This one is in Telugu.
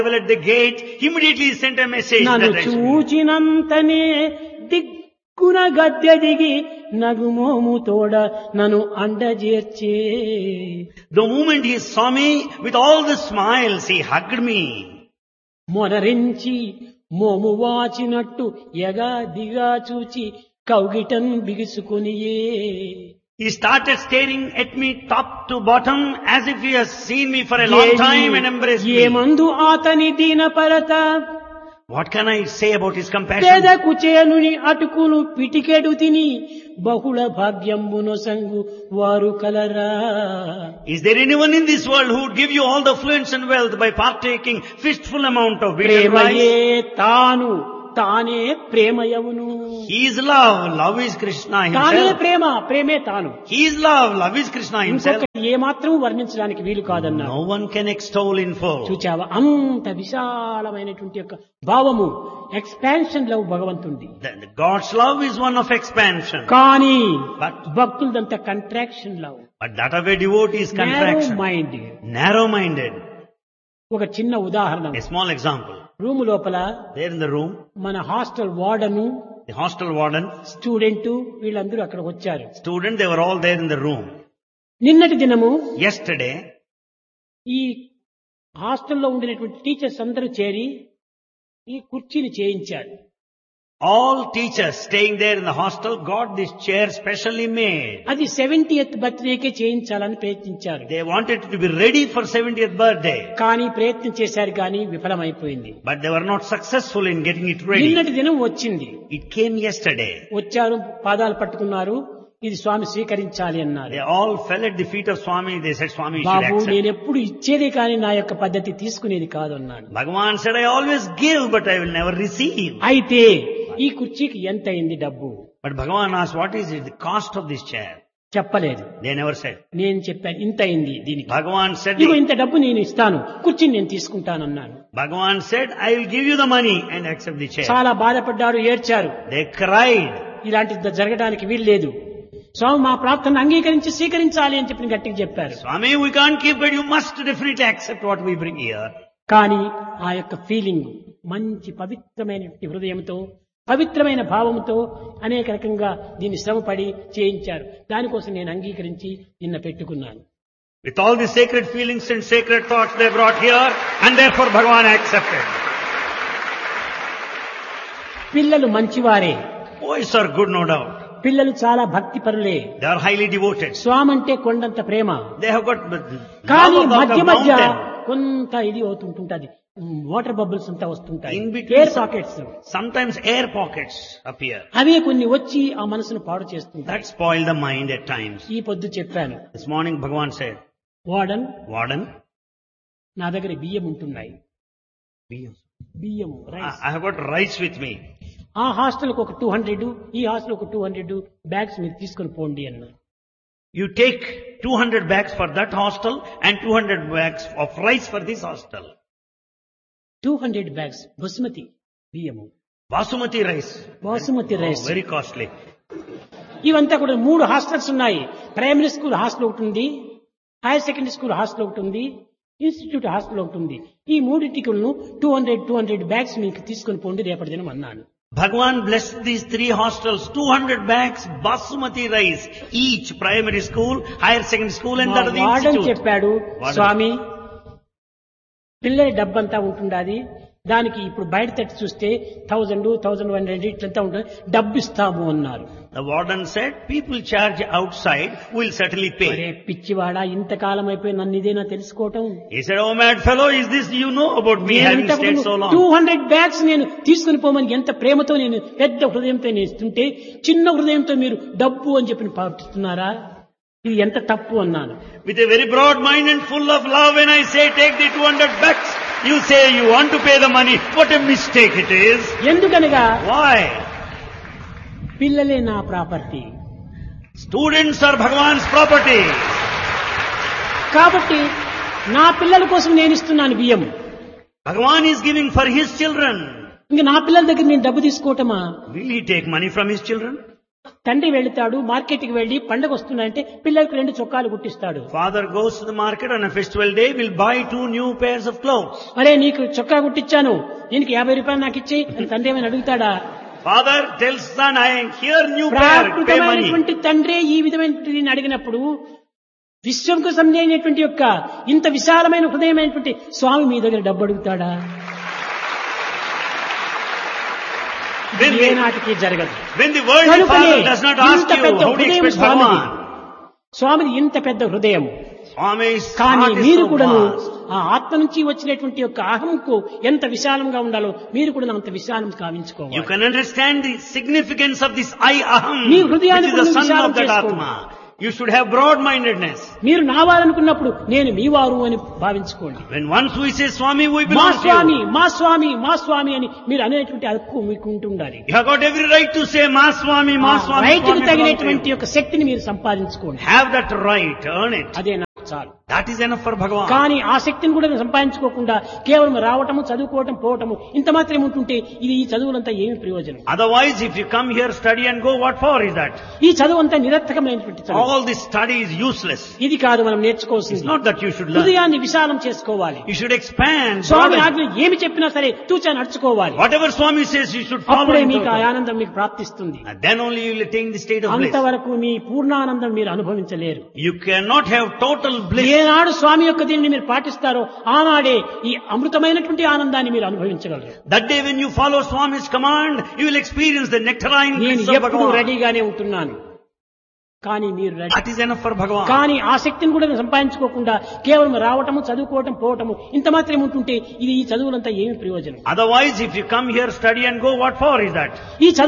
Well, at the gate, immediately he sent a message నన్ను that I should- చూచినంతనే దిక్కున గద్దె దిగి నగుమోము తోడ నన్ను అండజేర్చే The moment he saw me, with all the smiles, he hugged me. మొనరించి మోము వాచినట్టు ఎగా దిగా చూచి కౌగిటన్ బిగుసుకునియే He started staring at me top to bottom as if he has seen me for a long time and embraced me. ఏమందు అతని దీనపరత What can I say about his compassion? పేద కుచేలుని అటుకులు పిటికెడు తిని బహుళ భాగ్యంబును సంగు వారు కలరా Is there anyone in this world who would give you all the affluence and wealth by partaking fistful amount of wheat and ప్రేమయే rice? తాను తానే ప్రేమయవును He is love. Love is Krishna తానే himself. ప్రేమ ప్రేమే తాను He is love. Love is Krishna himself. ఇంకొకటి ఏమాత్రం వర్ణించడానికి వీలు కాదన్నా No one can extol in full. చూచావా అంత విశాలమైనటువంటి యొక్క భావము ఎక్స్పాన్షన్ లవ్ భగవంతుంది The- the God's love is one of expansion. కానీ But, భక్తులదంతా contraction love but that of a devotee is contraction. Mind Narrow-minded. ఒక చిన్న ఉదాహరణ A small example. రూమ్ లోపల There in the room, మన hostel warden the hostel warden, student వీళ్ళందరూ అక్కడికి వచ్చారు student, they were all there in the room. నిన్నటి దినము Yesterday, ఈ హాస్టల్లో ఉండినటువంటి టీచర్స్ అందరూ చేరి ఈ కుర్చీని చేయించారు all teachers staying there in the hostel got this chair specially made. అది సెవెంటీఎత్ బర్త్డేకే చేయించాలని ప్రయత్నించారు They wanted it to be ready for 70th birthday, కానీ ప్రయత్నం చేశారు కానీ విఫలమైపోయింది but they were not successful in getting it ready. నిన్నటి దినం వచ్చింది It came yesterday. వచ్చారు పాదాలు పట్టుకున్నారు ఇది స్వామి స్వీకరించాలి అన్నారు They all fell at the feet of Swami. They said, Swami, you should Babu accept. నేను ఎప్పుడు ఇచ్చేదే కానీ నా యొక్క పద్ధతి తీసుకునేది కాదు అన్నాడు Bhagavan said, I always give, but I will never receive. అయితే ఈ కుర్చీకి ఎంత అయింది డబ్బు But Bhagavan asked, what is it, the cost of this chair? చెప్పలేదు They never said. నేను చెప్పాను ఇంత అయింది దీనికి Bhagavan said, ఇదిగో ఇంత డబ్బు నేను ఇస్తాను కుర్చీని నేను తీసుకుంటానన్నాను Bhagavan said, I will give you the money and accept the chair. చాలా బాధపడ్డారు ఏడ్చారు They cried. ఇలాంటి జరగడానికి వీల్లేదు స్వామి మా ప్రార్థన అంగీకరించి స్వీకరించాలి అని చెప్పి గట్టిగా చెప్పారు Swami, we can't keep it. You must definitely accept what we bring here. కానీ ఆ యొక్క ఫీలింగ్ మంచి పవిత్రమైన హృదయంతో పవిత్రమైన భావంతో అనేక రకంగా దీన్ని శ్రమపడి చేయించారు దానికోసం నేను అంగీకరించి నిన్న పెట్టుకున్నాను With all the sacred feelings and sacred thoughts they brought here, and therefore Bhagavan accepted. పిల్లలు మంచివారే Boys are good, no doubt. పిల్లలు చాలా భక్తి పరులే They are highly devoted. స్వామి అంటే కొండంత ప్రేమ They have got the కానీ love of మధ్య the మధ్య mountain. కొంత ఇది అవుతుంటుంటది వాటర్ బబుల్స్ అంతా వస్తుంటాయి In between air some- pockets Sometimes air pockets appear. అవే కొన్ని వచ్చి ఆ మనసును పాడు చేస్తుంటాయి That spoil the mind at times. ఈ పొద్దు చెప్పాను This morning Bhagavan said, warden Warden, నా దగ్గర బియ్యం ఉంటున్నాయి I బియ్యం rice I have got rice with me. ఆ హాస్టల్కి ఒక టూ హండ్రెడ్ ఈ హాస్టల్ ఒక టూ హండ్రెడ్ బ్యాగ్స్ మీరు తీసుకొని పోండి అన్న You take 200 bags for that hostel and 200 bags of rice for this hostel. Two hundred bags basmati బియ్యము Basmati rice. Basmati Oh, rice very costly. ఇవంతా కూడా మూడు హాస్టల్స్ ఉన్నాయి ప్రైమరీ స్కూల్ హాస్టల్ ఒకటి ఉంది హైయర్ సెకండరీ స్కూల్ హాస్టల్ ఒకటి ఉంది ఇన్స్టిట్యూట్ హాస్టల్ ఒకటి ఉంది ఈ మూడింటికులను two hundred two hundred bags మీకు తీసుకొని పోండి రేపటి దినం అన్నాను Bhagavan blessed these three hostels, 200 bags basmati rice, each primary school, higher secondary school and that of the warden institute. చెప్పాడు వార్డెన్. స్వామి పిల్లల డబ్బంతా ఉంటుండాది దానికి ఇప్పుడు బయట తట్టి చూస్తే థౌజండ్ థౌజండ్ వన్ హండ్రెడ్ ఇట్లంతా ఉంటుంది డబ్బు ఇస్తాము అన్నారు The warden said, people charge outside, we'll certainly అరే pay. పిచ్చివాడా ఇంతకాలం అయిపోయి నన్ను ఇదేనా తెలుసుకోవటం He said, oh mad fellow, is this you know about me having stayed so too long? Hundred bags నేను తీసుకుని పోమని ఎంత ప్రేమతో నేను పెద్ద హృదయంతో నేను ఇస్తుంటే చిన్న హృదయంతో మీరు డబ్బు అని చెప్పి పాటిస్తున్నారా ఇది ఎంత తప్పు అన్నాను With a very broad mind and full of love, when I say take the 200 bags, you say you want to pay the money. What a mistake it is. ఎందుకనగా Why? పిల్లలే నా property Students are Bhagavan's property. కాబట్టి నా పిల్లల కోసం నేను ఇస్తున్నాను బియ్యం Bhagavan is giving for his children. ఇంక నా పిల్లల దగ్గర నేను డబ్బు తీసుకోవటమా Will he take money from his children? తండ్రి వెళ్తాడు మార్కెట్కి వెళ్లి పండగ వస్తున్నాయంటే పిల్లలకు రెండు చొక్కాలు కుట్టిస్తాడు Father goes to the market on a festival day, will buy two new pairs of clothes. అరే నీకు చొక్కా కుట్టించాను దీనికి యాభై రూపాయలు నాకు ఇచ్చేయి అని తండ్రి ఏమైనా అడుగుతాడా Father tells son, I am here new pair, pay money. ప్రాకృతమైనటువంటి తండ్రే ఈ విధమైనటువంటి అడిగినప్పుడు విశ్వంకు సంబంధించినటువంటి యొక్క ఇంత విశాలమైన హృదయమైనటువంటి స్వామి మీ దగ్గర డబ్బు అడుగుతాడా When ఏ the, నాటికి జరగదు when the worldly కనుకనే father does not ask ఇంత you, పెద్ద how do you హృదయం expect స్వామిది Bhagavan? స్వామిది ఇంత పెద్ద హృదయం Swami's కానీ heart is మీరు so కూడాను vast. ఆ ఆత్మ నుంచి వచ్చినటువంటి యొక్క అహంకు ఎంత విశాలంగా ఉండాలో మీరు కూడా అంత విశాలం You కావించుకోవాలి can understand the significance of this I aham, me which హృదయాన్ని is the కూడా son విశాలం of that చేసుకోండి. Atma. You should have broad-mindedness. మీరు నావాలనుకున్నప్పుడు నేను మీ వారు అని భావించుకోండి When once we say Swami, we మా belong to స్వామి you. మా స్వామి మా స్వామి అని మీరు అనేటువంటి హక్కు మీకు ఉంటుండాలి You have got every right to say Ma Swami, Ma Swami, రైతుకు Swami belong to తగినటువంటి you. యొక్క శక్తిని మీరు సంపాదించుకోండి Have that right, earn it. అదే నాకు చాలు That is enough for Bhagavan. కానీ ఆ శక్తిని కూడా సంపాదించుకోకుండా కేవలం రావటము చదువుకోవటం పోవటము ఇంత మాత్రమే ఉంటుంటే ఇది ఈ చదువులంతా ఏమి ప్రయోజనం Otherwise, if you come here, study and go, what for is that? ఈ చదువు అంతా నిరర్థకమైనటువంటి చదువు All this study is useless. ఇది కాదు మనం It's నేర్చుకోవాల్సింది not that you should learn. హృదయాన్ని విశాలం చేసుకోవాలి You should expand. Swamy broaden. ఆజ్ఞ ఏమి చెప్పినా సరే తూచా నడుచుకోవాలి Whatever Swami says, you should follow అప్పుడే in మీకు ఆ total. ఆనందం మీకు ప్రాప్తిస్తుంది And then only you will attain the state of bliss. అంతవరకు మీ పూర్ణానందం మీరు అనుభవించలేరు You cannot have total bliss. ఏనాడు స్వామి యొక్క దీనిని మీరు పాటిస్తారో ఆనాడే ఈ అమృతమైనటువంటి ఆనందాన్ని మీరు అనుభవించగలరు That day when you follow Swami's command, you will experience the nectarine నేను bliss of ఎప్పుడు Bhagavan. రెడీగానే ఉంటున్నాను కానీ మీరు ready That is enough for Bhagavan. కానీ ఆ శక్తిని కూడా సంపాదించుకోకుండా కేవలం రావటము చదువుకోవటం పోవటము ఇంత మాత్రమే ఉంటుంటే ఇది ఈ చదువులంతా ఏమి ప్రయోజనం Otherwise, if you come here, study and go, what for is that? ఈ చదువు